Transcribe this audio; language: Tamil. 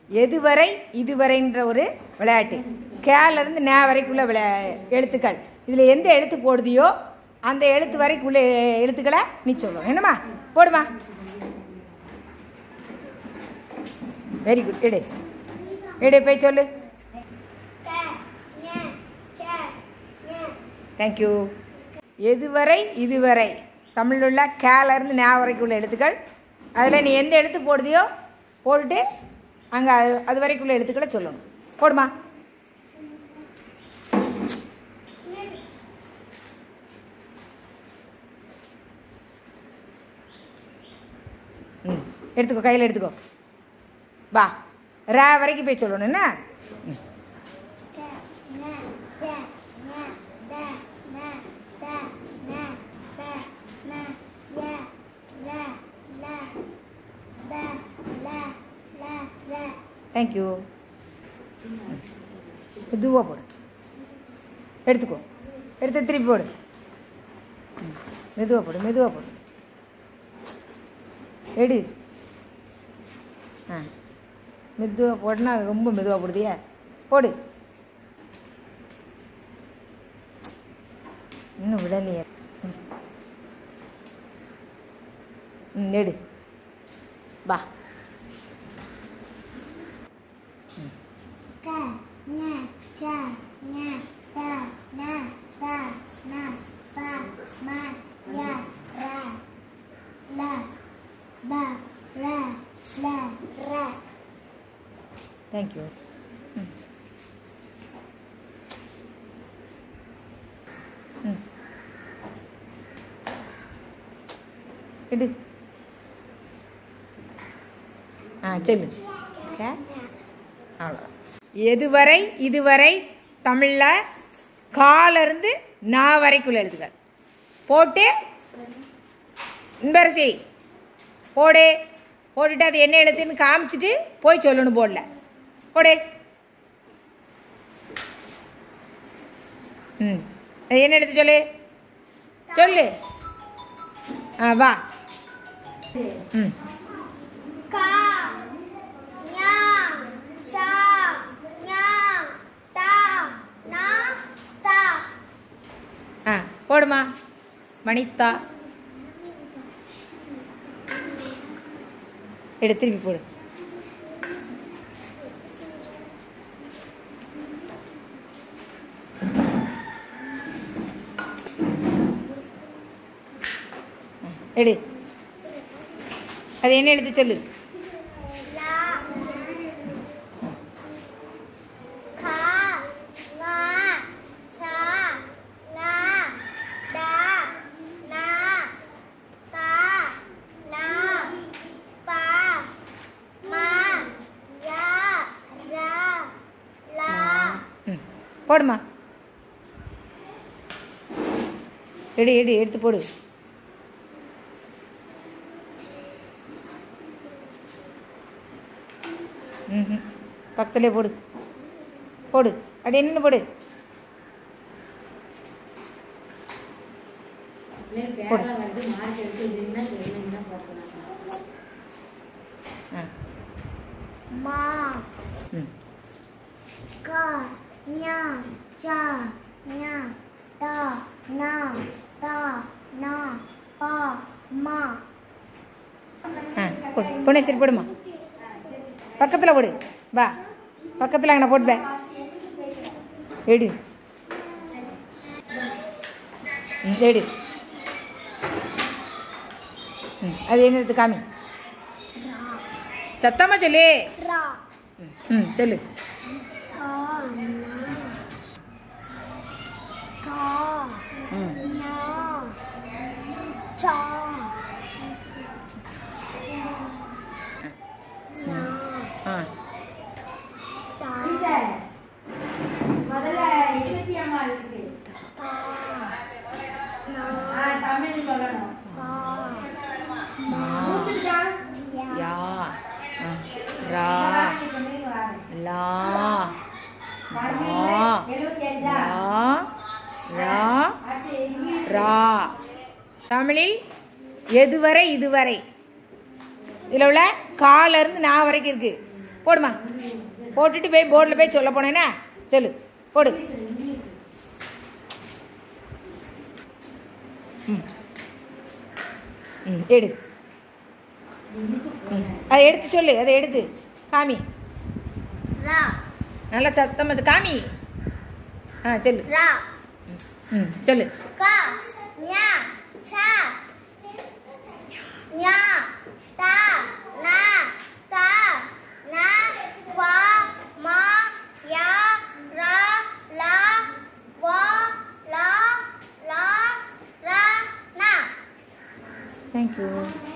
எதுவரை இதுவரைன்ற ஒரு விளையாட்டு கேலேருந்து நே வரைக்குள்ள விளையா எழுத்துக்கள் இதில் எந்த எழுத்து போடுதியோ அந்த எழுத்து வரைக்குள்ள எழுத்துக்களை நீ சொல்லணும் என்னம்மா போடுமா வெரி குட் எடு எடு போய் சொல்லு தேங்க்யூ எதுவரை இதுவரை தமிழில் உள்ள கேலேருந்து நே வரைக்கும் உள்ள எழுத்துக்கள் அதில் நீ எந்த எழுத்து போடுதியோ போட்டுட்டு அங்கே அது அது வரைக்கும் உள்ள எழுத்துக்களை சொல்லணும் போடுமா ம் எடுத்துக்கோ கையில் எடுத்துக்கோ வா ரே வரைக்கும் போய் சொல்லணும் என்ன ம் தேங்க்யூ மெதுவாக போடு எடுத்துக்கோ எடுத்து திருப்பி போடு ம். மெதுவாக போடு மெதுவாக போடு எடு ஆ மெதுவாக போடுனா அது ரொம்ப மெதுவாக போடுதியா போடு இன்னும் விடலையே ம். ம் எடு வா தேங்க்யூ ம் ம் எடு ஆ சொல்லு ஓகே அவ்வளோதான் எதுவரை இதுவரை தமிழில் காலிருந்து நா வரைக்குள்ள எழுதுகள் போட்டு இன்பரசி போடு போட்டுட்டு அது என்ன எழுத்துன்னு காமிச்சிட்டு போய் சொல்லணும் போடல போடு ம் அது என்ன எழுத்து சொல்லு சொல்லு ஆ வா ம் ஆ போடுமா வனிதா எடு திருப்பி போடு ஆ, எடு அது என்ன எழுத்து சொல்லு ம் போடுமா எடு எடு எடுத்து போடு ம் பக்கத்துலேயே போடு போடு அப்படி என்ன போடு கேரளா வந்து மார்க் எடுத்து இதுன்னா சொல்லுங்கன்னா பார்க்கலாம் ஆ மா ம் ka nya cha nya ta na ta na pa ma ஆ போடு புனேஸ்வரி போடுமா பக்கத்தில் போடு வா பக்கத்தில் அங்கே போட்டுப்பேன் எடு ம் எடு ம் அது என்ன எடுத்து காமி சத்தமா சொல்லு ra ம், ம் சொல்லு ka na ka ம் nya cha na ஆ ta முதல்ல எஸ்பி அம்மா இருக்கு ta na ஆ, தமிழ் சொல்லணும் pa மா ஊத்துக்கிட்டா? ya யா ஆ, ரா வார்த்தை சொல்லுங்க வாரு. லா தமிழ்ல ஆ. எழுபத்தி அஞ்சா ரா ரா அடுத்து இங்கிலீஷ் ரா தமிழில் எதுவரை இதுவரை இதில் உள்ள கால இருந்து நான் வரைக்கும் இருக்கு போடுமா போட்டுட்டு போய் போர்டில் போய் சொல்ல போனேன்னா சொல்லு போடு இங்கிலீஷ் ம் ம் எடு ம் அதை எடுத்து சொல்லு அதை எடுத்து காமி ரா நல்லா சத்தம் வச்சு காமி ஆ சொல்லு ரா ம் சொல்லு கா ஞா சா ஞா தா நா தா நா வா மா யா ரா லா வா லா லா ரா நா தேங்க்யூ